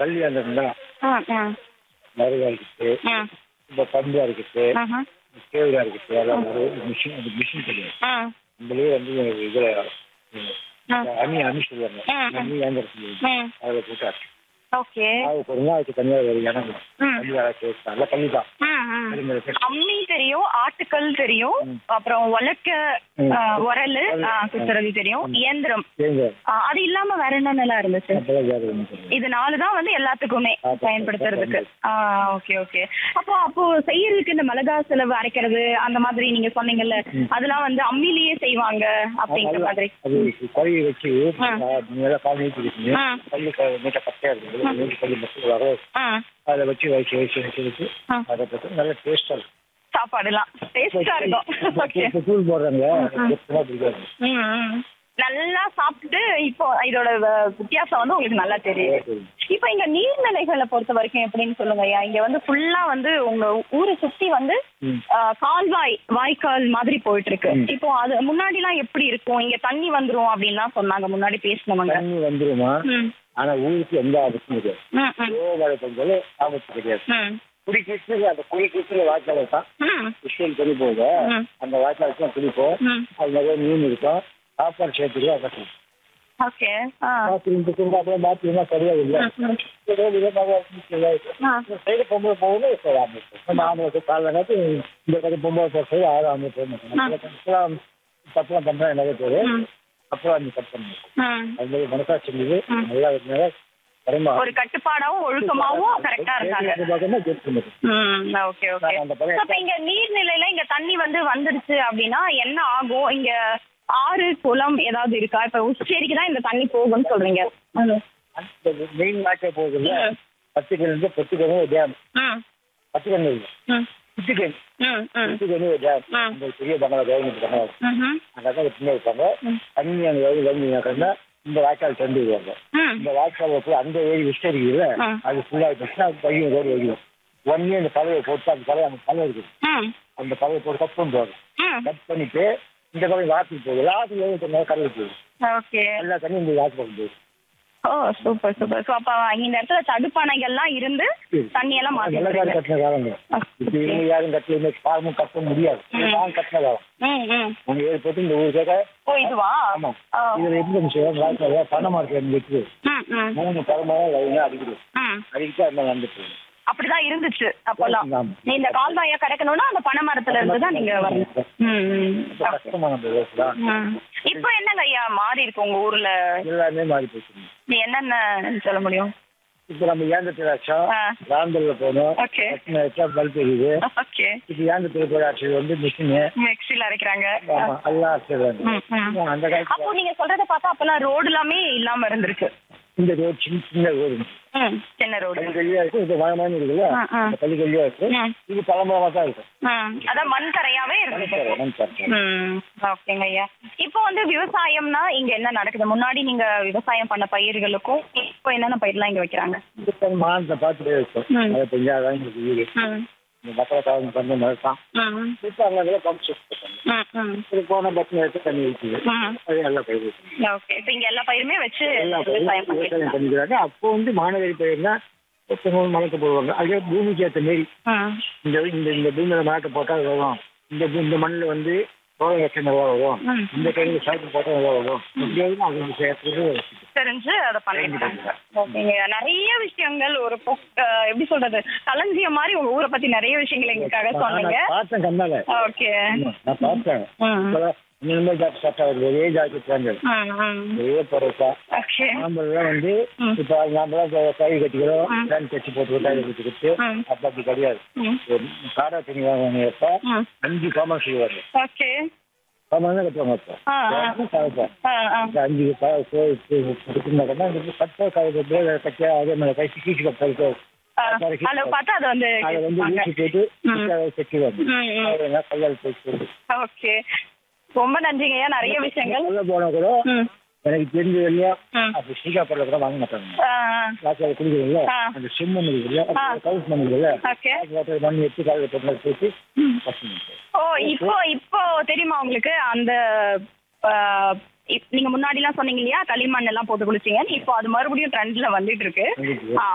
கல்யாணம் தான் ஆ ஆ மருகா இருக்குது ஆ இந்த பம்பா இருக்குது ஆஹா. கேவரா இருக்குது அதான் ஒரு மிஷின் அது மிஷின் கிடையாது ஆ நம்மளே வந்து இதில் ஆ. அம்மி அம்மி சொல்லுவாங்க ஆ, ஆ. அம்மி ஏந்திரம் சொல்லுவாங்க ம் அதில் போட்டு அரைச்சி ஓகே அது கொஞ்சம் அதுக்கு தனியாக ஒரு இடம் ம். கல்வி அரைச்சி நல்ல கல்வி தான் ம், ம். கல்வி அம்மி தெரியும் ஆட்டுக்கல் தெரியும் அப்புறம் உலக்க ம். உரல் குத்துறது தெரியும் இயந்திரம் தேங்க ஆ, அது இல்லாம வேற என்னென்னலாம் இருந்துச்சு அப்பெல்லாம் வேறு ஒன்றும் தெரியாது இது நாலு தான் வந்து எல்லாத்துக்குமே ஆ, பயன்படுத்துறதுக்கு ஆ ஓகே ஓகே அப்போ அப்போ செய்யறதுக்கு இந்த மிளகா செலவு அரைக்கிறது அந்த மாதிரி நீங்க சொன்னீங்கல்ல அதெல்லாம் வந்து அம்மிலேயே செய்வாங்க அப்படிங்கிற மாதிரி அது கழுவி வச்சு ஆ. நல்லா கால் நீட்டி வச்சுங்க ஆ. கல்லு நீட்டாக பட்டையாக இருக்குது நீட்டி கல்லு மட்டும் வரும் ஆ அதை வச்சு வச்சு வச்சு வச்சு வச்சு ஆ. அதை பற்றி நல்ல டேஸ்டாக இருக்கும் சாப்பாடுலாம் டேஸ்டா இருக்கும் ஓகே இப்போ தூள் போடுறாங்க சுத்தமாக பிடிக்காது ம், ம். நல்லா சாப்பிட்டுட்டு இப்போ இதோட வ- வித்தியாசம் வந்து உங்களுக்கு நல்லா தெரியுது இப்போ இங்க நீர்நிலைகளை பொறுத்த வரைக்கும் எப்படின்னு சொல்லுங்க ஐயா இங்க வந்து ஃபுல்லா வந்து உங்க ஊரை சுத்தி வந்து ம். ஆ, கால்வாய் வாய்க்கால் மாதிரி போயிட்டு இருக்கு இப்போ அது முன்னாடி எல்லாம் எப்படி இருக்கும் இங்க தண்ணி வந்துரும் அப்படின்லாம் சொன்னாங்க முன்னாடி பேசினவங்க தண்ணி வந்துருமா ம், ஆனா ஊருக்கு எந்த ஆபத்தும் கிடையாது ம், ம், ஓ மழை பெஞ்சாலும் ஆபத்து கிடையாது ம், குடிக்கிறது அந்த குடிக்கிறது வாய்க்கால தான் ம், விஷயம் துணி போகுது ம். அந்த வாய்க்காலுக்கு தான் குடிப்போம் ம். அது நிறைய மீன் இருக்கும் சாப்பாடு சேர்த்துக்கு அக்கட்டும் ஓகே ஆ பாத்ரூம் துக்கும் அப்புறம் பாத்ரூம்லாம் சரியா இல்லை ம், ம். ஆ. சைடு பொம்பளை போகணும் இப்போ நம்ம ஆம்பளை காலைல நேரத்து இந்த கதை பொம்பளை போகிற சைடு ஆறு ஆம்பளை போக மாட்டோம் தப்புலாம் பண்ணுறேன் நிறைய பேர் ம், அப்புறம் அந்த தப்பு பண்ணுவோம் ம். அது மாதிரி மனசாட்சி இருந்தது நல்லா இருந்தாங்க வரமா ஒரு கட்டுப்பாடாவும் ஒழுக்கமாவும் கரெக்டா இருக்காங்க பார்க்கணும் கேட்டு ம் ஓகே ஓகே அந்த பழைய- அப்ப இங்க நீர்நிலையில இங்க தண்ணி வந்து வந்துருச்சு அப்படின்னா என்ன ஆகும் இங்க ஆறு குளம் ஏதாவது இருக்கா இப்ப உச்சேரிக்கு தான் இந்த தண்ணி போகும்னு சொல்றீங்க ம். அந்த மெயின் மேட்சே போகுதுல்ல பத்துக்கிழந்து பத்துக்கிழமை டேம் ம், பத்துக்கிழமை இல்லை ம், பத்துக்கிழமை ம், ம், பத்துக்கிழமை டேம் ம். இந்த பெரிய பங்களா கவர்மெண்ட் பங்களா ம்ஹும். அங்கே தான் பின்னாடி இருப்பாங்க தண்ணி அங்கே எவ்வளோ வந்து இந்த வாய்க்கால் தண்டு வருவாங்க ம், இந்த வாய்க்கால் போய் அந்த ஏரி விஸ்டரிக்குதுல ம். அது ஃபுல்லாக போச்சுன்னா அது பையன் ரோடு வைக்கணும் ஒன்னே அந்த பறவை போட்டு அந்த பறவை அந்த பறவை இருக்குது ம், அந்த பறவை போட்டு கட் பண்ணிட்டு வரும் ம். கட் பண்ணிட்டு இந்த பறவை வாத்துக்கு போகுது ஆற்றுக்கு எவ்வளோ தண்ணி கடலுக்கு போகுது ஓகே எல்லா தண்ணியும் இந்த வாத்து பக்கம் போகுது ஓ சூப்பர் சூப்பர் சோ அப்ப இந்த இடத்துல தடுப்பணைகள்லாம் இருந்து தண்ணி எல்லாம் வெள்ளக்காரி மாத்தி கட்டின காலங்க இப்போ இவங்க யாரும் கட்டல இந்த பாலமும் கட்ட முடியாது நான் கட்டின காலம் ம் ம் உங்க ஏழு போட்டு இந்த ஊர் கேட்க ஓ இதுவா ஆமா ஓ. இதுல எப்படி விஷயம் வாழ்க்கை பணம் மார்க்கெட் இருக்குது ம் ம் மூணு பரமாக லைனா அடிக்குது ம் அடிக்கிட்டு அந்த வந்துட்டு இருக்கு. அப்படிதான் இருந்துச்சு அப்போல்லாம் ஆமா. நீ இந்த கால்வாயா கடக்கணும்னா அந்த பனை மரத்துல இருந்து தான் நீங்க வரணும் ம், ம். ரொம்ப கஷ்டமான அந்த விவசாயம் தான் ம். இப்போ என்னங்க ஐயா மாறி இருக்கு உங்க ஊர்ல எல்லாமே மாறி போச்சு நீ என்னென்ன சொல்ல முடியும் இப்போ நம்ம ஏந்தத்தில் ஆச்சோம் ஆ. ராந்தல்ல போனோம் ஓகே கட்டின வச்சா பல்ப் எரியுது ஓகே இப்போ ஏந்தத்தில் போய் ஆட்சி வந்து மிஷினு மிக்சில அரைக்கிறாங்க ஆமா எல்லாம் ஆட்சி ம், ம். அந்த காலத்துல அப்போ நீங்க சொல்றத பார்த்தா அப்பெல்லாம் ரோடு எல்லாமே இல்லாம இருந்திருக்கு இந்த ரோடு சின்ன சின்ன ரோடு ம் சின்ன ரோடு கல்லி கல்லியா இருக்கும் இப்போ மயமான இருக்குல்ல ஆ, ஆ. இந்த கல்லி கல்லியா இருக்கும் ம். இது பழம்பழமா தான் இருக்கும் ம் அதான் மண் தரையாவே இருந்துச்சு மண் தரை. ம் ஓகேங்க ஐயா இப்போ வந்து விவசாயம்னா இங்க என்ன நடக்குது முன்னாடி நீங்க விவசாயம் பண்ண பயிர்களுக்கும் இப்போ என்னென்ன பயிர்லாம் இங்க வைக்கிறாங்க இப்போ மானத்தை பார்த்துட்டே இருக்கும் ம். அதை பெஞ்சாதான் எங்களுக்கு வீடு ம் இந்த மக்களை கவர்ந்து பண்ண மாதிரி தான் ம் இப்போ அங்கே பம்ப் செட் பண்ணணும் ம் ம் இது போன பத்து எடுத்து தண்ணி ஊற்றுது ம் அது எல்லாம் பயிர் வைக்கணும். ஓகே இப்போ இங்க எல்லா பயிருமே வச்சு எல்லா விவசாயம் பயிரும் விவசாயம் பண்ணிக்கலாம் பண்ணிக்கிறாங்க அப்போ வந்து மாணவரி பயிர்னா ஒருத்தவங்க மலக்க போடுவாங்க அதே பூமிக்கு ஏற்ற மாரி ம் இந்த இந்த இந்த பூமியில மலக்க போட்டால் வரும் இந்த பூ- இந்த மண்ணில் வந்து சோளம் வச்சா நல்லா வரும் ம். இந்த கையில் சாய்க்கு போட்டால் நல்லா வரும் எப்படியாவது அது சேர்த்துட்டு தெரிஞ்சு அதை பண்ணிருக்காங்க ஓகேங்க நிறைய விஷயங்கள் ஒரு பொக் அஹ் எப்படி சொல்றது களஞ்சியம் மாதிரி உங்க ஊரை பத்தி நிறைய விஷயங்கள் எங்களுக்காக சொன்னீங்க நான் பார்த்தேன் கண்ணால ஓகே நான் பார்த்தேன் ம் இப்பதான் இனிமே ஜாப் ஸ்டார்ட் ஆகுது ஒரே ஜாக்கி பிளான்கள் ம் ம் ஒரே பரோட்டா ஓகே நாமெல்லாம் வந்து ம். இப்போ நாமெல்லாம் கை கட்டிக்கிறோம் ம். ஃபேன் கட்டி போட்டு கை கட்டிக்கிட்டு ம். அப்போ அப்படி கிடையாது ம் ஒரு காடா துணி வாங்கினப்ப ம் அஞ்சு காமன் செய்வாங்க ஓகே காமன் தான் கட்டுவாங்க அப்போ ஆ ஆ கவப்போம் ஆ ஆ இந்த அஞ்சு கட்டுனாக்கா இந்த கட்டை கவப்போ கட்டியா அதே மாதிரி கை கீச்சு கட்டு ஆ, அளவு பார்த்து அதை வந்து அதை வந்து கேட்டுப்பாங்க. ஊசி போட்டு ம். கட்டிடுவாங்க ம், ம். அதெல்லாம் கையால் போட்டு ஓகே ரொம்ப நன்றிங்கய்யா நிறைய விஷயங்கள் உள்ள போனா கூட ம் எனக்கு தெரிஞ்ச இல்லையா ம் அப்படி சீக்காப்பரில் கூட வாங்க மாட்டாங்க ஆ வாக்கில் குடிக்கிறீங்களா ஆ. அந்த செம்மண் இருக்குல்ல ஆ. கவுஸ் மண் இருக்குல்ல ஓகே வாட்டர் மண் எடுத்து காலையில் போட்டு போட்டு கஷ்டம் ஓ இப்போ இப்போ தெரியுமா உங்களுக்கு அந்த ஆ, இப்- நீங்க முன்னாடி எல்லாம் சொன்னீங்க இல்லையா களிமண் எல்லாம் போட்டு குளிச்சீங்க இப்போ அது மறுபடியும் ட்ரெண்ட்ல வந்துட்டு இருக்கு வந்துட்டு ஆ